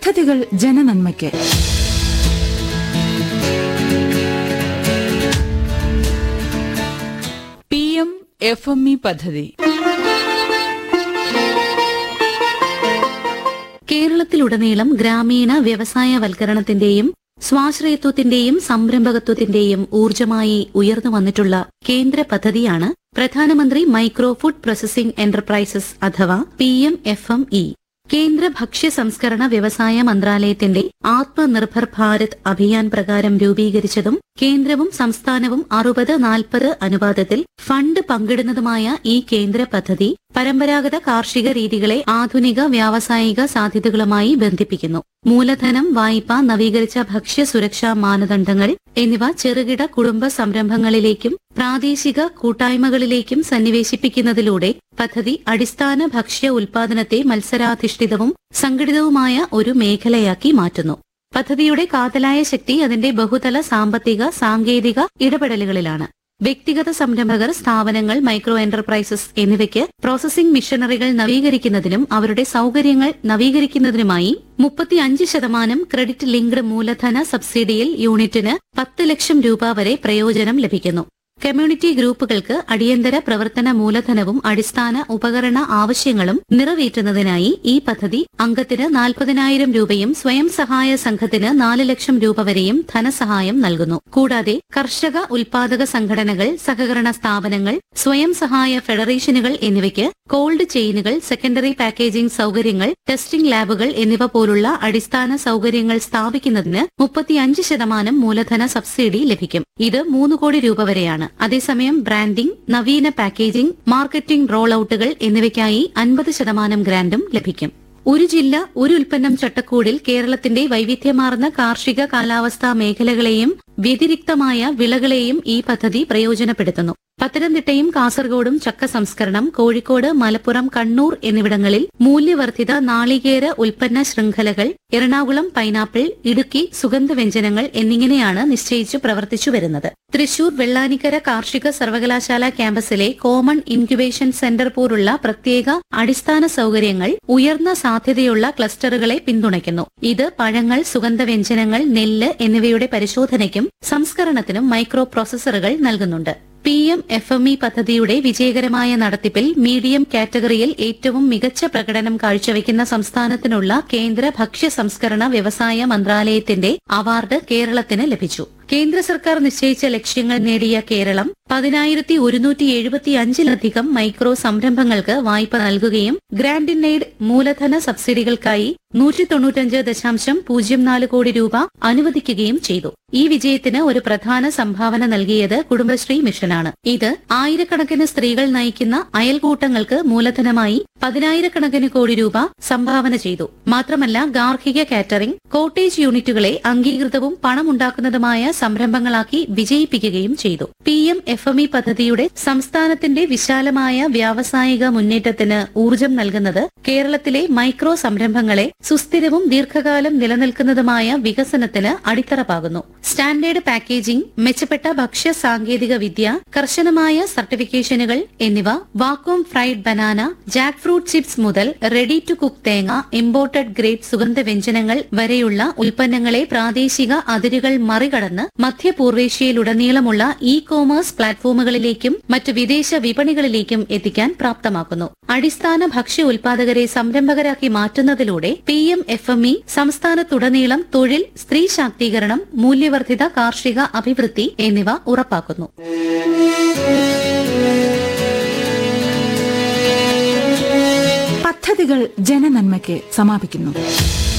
പദ്ധതികൾ ജനനന്മയ്ക്ക് P M F M E പദ്ധതി കേരളത്തിലുടനീളം ഗ്രാമീണ വ്യവസായവൽക്കരണത്തിന്റെയും സ്വാശ്രയത്വത്തിന്റെയും സംരംഭകത്വത്തിന്റെയും ഊർജമായി ഉയർന്നു വന്നിട്ടുള്ള കേന്ദ്ര പദ്ധതിയാണ് പ്രധാനമന്ത്രി മൈക്രോ ഫുഡ് പ്രോസസിംഗ് എന്റർപ്രൈസസ് അഥവാ P M F M E കേന്ദ്ര ഭക്ഷ്യ സംസ്കരണ വ്യവസായ മന്ത്രാലയത്തിന്റെ ആത്മനിർഭർ ഭാരത് അഭിയാൻ പ്രകാരം രൂപീകരിച്ചതും കേന്ദ്രവും സംസ്ഥാനവും അറുപത് നാൽപ്പത് അനുപാതത്തിൽ ഫണ്ട് പങ്കിടുന്നതുമായ ഈ കേന്ദ്ര പദ്ധതി പരമ്പരാഗത കാർഷിക രീതികളെ ആധുനിക വ്യാവസായിക സാധ്യതകളുമായി ബന്ധിപ്പിക്കുന്നു മൂലധനം വായ്പ നവീകരിച്ച ഭക്ഷ്യ സുരക്ഷാ മാനദണ്ഡങ്ങൾ എന്നിവ ചെറുകിട കുടുംബ സംരംഭങ്ങളിലേക്കും പ്രാദേശിക കൂട്ടായ്മകളിലേക്കും സന്നിവേശിപ്പിക്കുന്നതിലൂടെ പദ്ധതി അടിസ്ഥാന ഭക്ഷ്യ ഉൽപാദനത്തെ മത്സരാധിഷ്ഠിതവും സംഘടിതവുമായ ഒരു മേഖലയാക്കി മാറ്റുന്നു പദ്ധതിയുടെ കാതലായ ശക്തി അതിന്റെ ബഹുതല സാമ്പത്തിക സാങ്കേതിക ഇടപെടലുകളിലാണ് വ്യക്തിഗത സംരംഭകർ സ്ഥാപനങ്ങൾ മൈക്രോ എന്റർപ്രൈസസ് എന്നിവയ്ക്ക് പ്രോസസിംഗ് മിഷനറികൾ നവീകരിക്കുന്നതിനും അവരുടെ സൌകര്യങ്ങൾ നവീകരിക്കുന്നതിനുമായി മുപ്പത്തിയഞ്ച് ശതമാനം ക്രെഡിറ്റ് ലിങ്ക്ഡ് മൂലധന സബ്സിഡിയിൽ യൂണിറ്റിന് പത്ത് ലക്ഷം രൂപ വരെ പ്രയോജനം ലഭിക്കുന്നു കമ്മ്യൂണിറ്റി ഗ്രൂപ്പുകൾക്ക് അടിയന്തര പ്രവർത്തന മൂലധനവും അടിസ്ഥാന ഉപകരണ ആവശ്യങ്ങളും നിറവേറ്റുന്നതിനായി ഈ പദ്ധതി അംഗത്തിന് നാൽപ്പതിനായിരം രൂപയും സ്വയം സഹായ സംഘത്തിന് നാല് ലക്ഷം രൂപ വരെയും ധനസഹായം നൽകുന്നു കൂടാതെ കർഷക ഉൽപാദക സംഘടനകൾ സഹകരണ സ്ഥാപനങ്ങൾ സ്വയം സഹായ ഫെഡറേഷനുകൾ എന്നിവയ്ക്ക് കോൾഡ് ചെയിനുകൾ സെക്കൻഡറി പാക്കേജിംഗ് സൌകര്യങ്ങൾ ടെസ്റ്റിംഗ് ലാബുകൾ എന്നിവ പോലുള്ള അടിസ്ഥാന സൌകര്യങ്ങൾ സ്ഥാപിക്കുന്നതിന് മുപ്പത്തിയഞ്ച് ശതമാനം മൂലധന സബ്സിഡി ലഭിക്കും ഇത് മൂന്ന് കോടി രൂപ വരെയാണ് അതേസമയം ബ്രാൻഡിംഗ് നവീന പാക്കേജിംഗ് മാർക്കറ്റിംഗ് റോൾ ഔട്ടുകൾ എന്നിവയ്ക്കായി അൻപത് ശതമാനം ഗ്രാന്റും ലഭിക്കും ഒരു ജില്ല ഒരു ഉൽപ്പന്നം ചട്ടക്കൂടിൽ കേരളത്തിന്റെ വൈവിധ്യമാർന്ന കാർഷിക കാലാവസ്ഥാ മേഖലകളെയും വ്യതിരിക്തമായ വിളകളെയും ഈ പദ്ധതി പ്രയോജനപ്പെടുത്തുന്നു പത്തനംതിട്ടയും കാസർഗോഡും ചക്ക സംസ്കരണം കോഴിക്കോട് മലപ്പുറം കണ്ണൂർ എന്നിവിടങ്ങളിൽ മൂല്യവർദ്ധിത നാളികേര ഉൽപ്പന്ന ശൃംഖലകൾ എറണാകുളം പൈനാപ്പിൾ ഇടുക്കി സുഗന്ധവ്യഞ്ജനങ്ങൾ എന്നിങ്ങനെയാണ് നിശ്ചയിച്ചു പ്രവർത്തിച്ചു വരുന്നത് തൃശൂർ വെള്ളാനിക്കര കാർഷിക സർവകലാശാല ക്യാമ്പസിലെ കോമൺ ഇൻക്യുബേഷൻ സെന്റർ പോലുള്ള പ്രത്യേക അടിസ്ഥാന സൌകര്യങ്ങൾ ഉയർന്ന സാധ്യതയുള്ള ക്ലസ്റ്ററുകളെ പിന്തുണയ്ക്കുന്നു ഇത് പഴങ്ങൾ സുഗന്ധവ്യഞ്ജനങ്ങൾ നെല്ല് എന്നിവയുടെ പരിശോധനയ്ക്കും സംസ്കരണത്തിനും മൈക്രോ പ്രോസസറുകൾ നൽകുന്നുണ്ട് P M F M E പദ്ധതിയുടെ വിജയകരമായ നടത്തിപ്പിൽ മീഡിയം കാറ്റഗറിയിൽ ഏറ്റവും മികച്ച പ്രകടനം കാഴ്ചവെക്കുന്ന സംസ്ഥാനത്തിനുള്ള കേന്ദ്ര ഭക്ഷ്യ സംസ്കരണ വ്യവസായ മന്ത്രാലയത്തിന്റെ അവാർഡ് കേരളത്തിന് ലഭിച്ചു കേന്ദ്ര സർക്കാർ നിശ്ചയിച്ച ലക്ഷ്യങ്ങൾ നേടിയ കേരളം പതിനായിരത്തി ഒരുന്നൂറ്റി എഴുപത്തി അഞ്ചിലധികം മൈക്രോ സംരംഭങ്ങൾക്ക് വായ്പ നൽകുകയും ഗ്രാൻഡ് ഇൻ എയ്ഡ് മൂലധന സബ്സിഡികൾക്കായി നൂറ്റി തൊണ്ണൂറ്റഞ്ച് ദശാംശം പൂജ്യം നാല് കോടി രൂപ അനുവദിക്കുകയും ചെയ്തു ഈ വിജയത്തിന് ഒരു പ്രധാന സംഭാവന നൽകിയത് കുടുംബശ്രീ മിഷനാണ് ഇത് ആയിരക്കണക്കിന് സ്ത്രീകൾ നയിക്കുന്ന അയൽക്കൂട്ടങ്ങൾക്ക് മൂലധനമായി പതിനായിരക്കണക്കിന് കോടി രൂപ സംഭാവന ചെയ്തു മാത്രമല്ല ഗാർഹിക കാറ്ററിംഗ് കോട്ടേജ് യൂണിറ്റുകളെ അംഗീകൃതവും പണമുണ്ടാക്കുന്നതുമായ സംരംഭങ്ങളാക്കി വിജയിപ്പിക്കുകയും ചെയ്തു P M F M E പദ്ധതിയുടെ സംസ്ഥാനത്തിന്റെ വിശാലമായ വ്യാവസായിക മുന്നേറ്റത്തിന് ഊർജം നൽകുന്നത് കേരളത്തിലെ മൈക്രോ സംരംഭങ്ങളെ സുസ്ഥിരവും ദീർഘകാലം നിലനിൽക്കുന്നതുമായ വികസനത്തിന് അടിത്തറ പാകുന്നു സ്റ്റാൻഡേർഡ് പാക്കേജിംഗ് മെച്ചപ്പെട്ട ഭക്ഷ്യ സാങ്കേതിക വിദ്യ കർശനമായ സർട്ടിഫിക്കേഷനുകൾ എന്നിവ vacuum fried banana jackfruit chips മുതൽ റെഡി ടു കുക്ക് തേങ്ങ ഇമ്പോർട്ടഡ് ഗ്രേഡ് സുഗന്ധവ്യഞ്ജനങ്ങൾ വരെയുള്ള ഉൽപ്പന്നങ്ങളെ പ്രാദേശിക അതിരുകൾ മറികടന്ന് മധ്യപൂർവേഷ്യയിലുടനീളമുള്ള ഇ കോമേഴ്സ് പ്ലാറ്റ്ഫോമുകളിലേക്കും മറ്റു വിദേശ വിപണികളിലേക്കും എത്തിക്കാൻ പ്രാപ്തമാക്കുന്നു അടിസ്ഥാന ഭക്ഷ്യ ഉൽപാദകരെ സംരംഭകരാക്കി മാറ്റുന്നതിലൂടെ P M F M E സംസ്ഥാനത്തുടനീളം തൊഴിൽ സ്ത്രീ ശാക്തീകരണം മൂല്യവർദ്ധിത കാർഷിക അഭിവൃദ്ധി എന്നിവ ഉറപ്പാക്കുന്നു പദ്ധതികൾ ജനനന്മയ്ക്ക് സമാപിക്കുന്നു